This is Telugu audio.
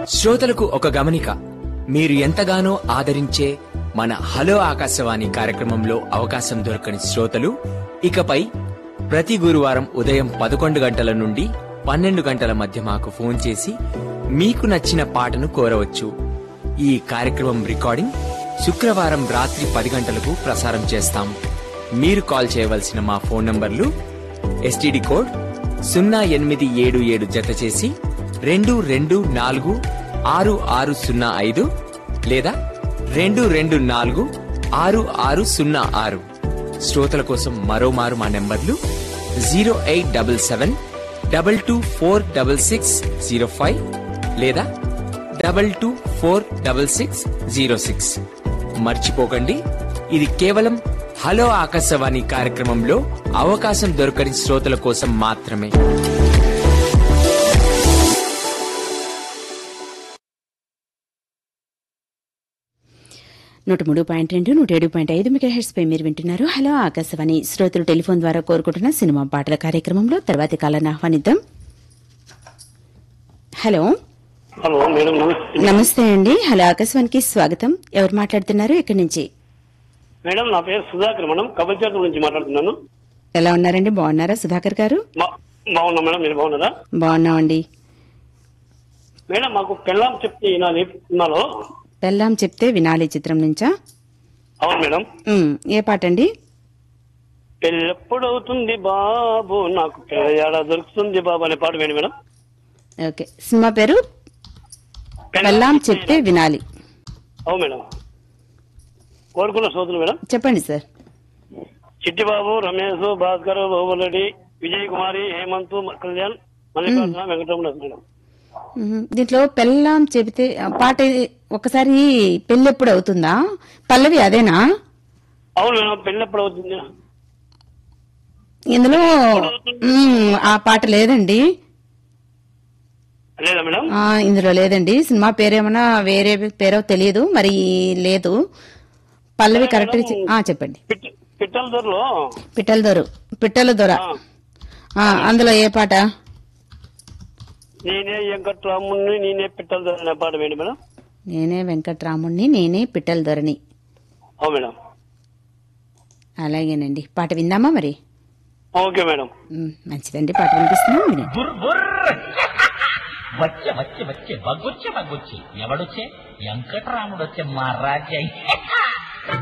శ్రోతలకు ఒక గమనిక మీరు ఎంతగానో ఆదరించే మన హలో ఆకాశవాణి కార్యక్రమంలో అవకాశం దొరకని శ్రోతలు ఇకపై ప్రతి గురువారం ఉదయం పదకొండు గంటల నుండి పన్నెండు గంటల మధ్య మాకు ఫోన్ చేసి మీకు నచ్చిన పాటను కోరవచ్చు ఈ కార్యక్రమం రికార్డింగ్ శుక్రవారం రాత్రి పది గంటలకు ప్రసారం చేస్తాం మీరు కాల్ చేయవలసిన మా ఫోన్ నంబర్లు ఎస్టిడి కోడ్ సున్నా ఎనిమిది ఏడు ఏడు జత చేసి రెండు రెండు నాలుగు ఆరు ఆరు సున్నా ఐదు లేదా రెండు రెండు నాలుగు ఆరు ఆరు సున్నా ఆరు శ్రోతల కోసం మరోమారు మా నెంబర్లు zero eight double seven double two four double six zero five లేదా double two four double six zero six మర్చిపోకండి ఇది కేవలం హలో ఆకాశవాణి కార్యక్రమంలో అవకాశం దొరకని శ్రోతల కోసం మాత్రమే నూట మూడు పాయింట్ రెండు నూట ఏడు పాయింట్ ఐదు మెగా హెడ్స్ పై మీరు వింటున్నారు హలో ఆకాశవాణి శ్రోతలు టెలిఫోన్ ద్వారా కోరుకుంటున్న సినిమా పాటల కార్యక్రమంలో తర్వాతి కాలాన్ని ఆహ్వానిద్దాం హలో హలో మేడం నమస్తే నమస్తే అండి హలో ఆకాశవాణికి స్వాగతం ఎవరు మాట్లాడుతున్నారు ఎక్కడి నుంచి మేడం నా పేరు సుధాకర్ మేడం కబల్చేట నుంచి మాట్లాడుతున్నాను ఎలా ఉన్నారండి బాగున్నారా సుధాకర్ గారు బా- బాగున్నా మేడం మీరు బాగున్నారా బాగున్నామండి మేడం మాకు పెళ్ళాం చెప్తే ఈనాది సినిమాలో పెళ్ళాం చెప్తే వినాలి చిత్రం నుంచా అవును మేడం ఉమ్, ఏ పాట అండి పెళ్ళెప్పుడవుతుంది బాబు నాకు పెళ్ళ దొరుకుతుంది బాబు అనే పాట వేయండి మేడం ఓకే సినిమా పేరు పెళ్ళాం చెప్తే వినాలి అవును మేడం కోరుకున్న సోదరు మేడం చెప్పండి సార్ చిట్టిబాబు రమేష్ భాస్కర్ బాబురెడ్డి విజయ్ కుమారి హేమంత్ కళ్యాణ్ మల్లికార్జున వెంకటరమణ మేడం మ్మ్. దీంట్లో పెళ్ళాం చెబితే ఆ పాట ఇది- ఒకసారి పెళ్ళి ఎప్పుడు అవుతుందా పల్లవి అదేనా అవును మేడం పెళ్ళెప్పుడవుతుంది ఇందులో మ్మ్, ఆ పాట లేదండి లేదా మేడం ఆ ఇందులో లేదండి సినిమా పేరేమన్నా వేరే పేరో తెలియదు మరి లేదు పల్లవి కరెక్ట్ ఆ చెప్పండి పిట్ పిట్టల దొరలో పిట్టల దొర పిట్టల దొర ఆ, ఆ, అందులో ఏ పాట నేనే వెంకట్రాముని నేనే పిట్టల దొర అనే పాట వేయండి మేడం నేనే వెంకట్రాముణ్ణి నేనే పిట్టల దొరని అవును మేడం అలాగేనండి పాట విందామా మరి ఓకే మేడం మ్మ్, మంచిదండి పాట వినిపిస్తున్నాం వినండి బుర్ బుర్ వచ్చే వచ్చే వచ్చే బగ్గొచ్చే బగ్గొచ్చి ఎవడొచ్చే వెంకటరాముడు వచ్చే మా రాజ్య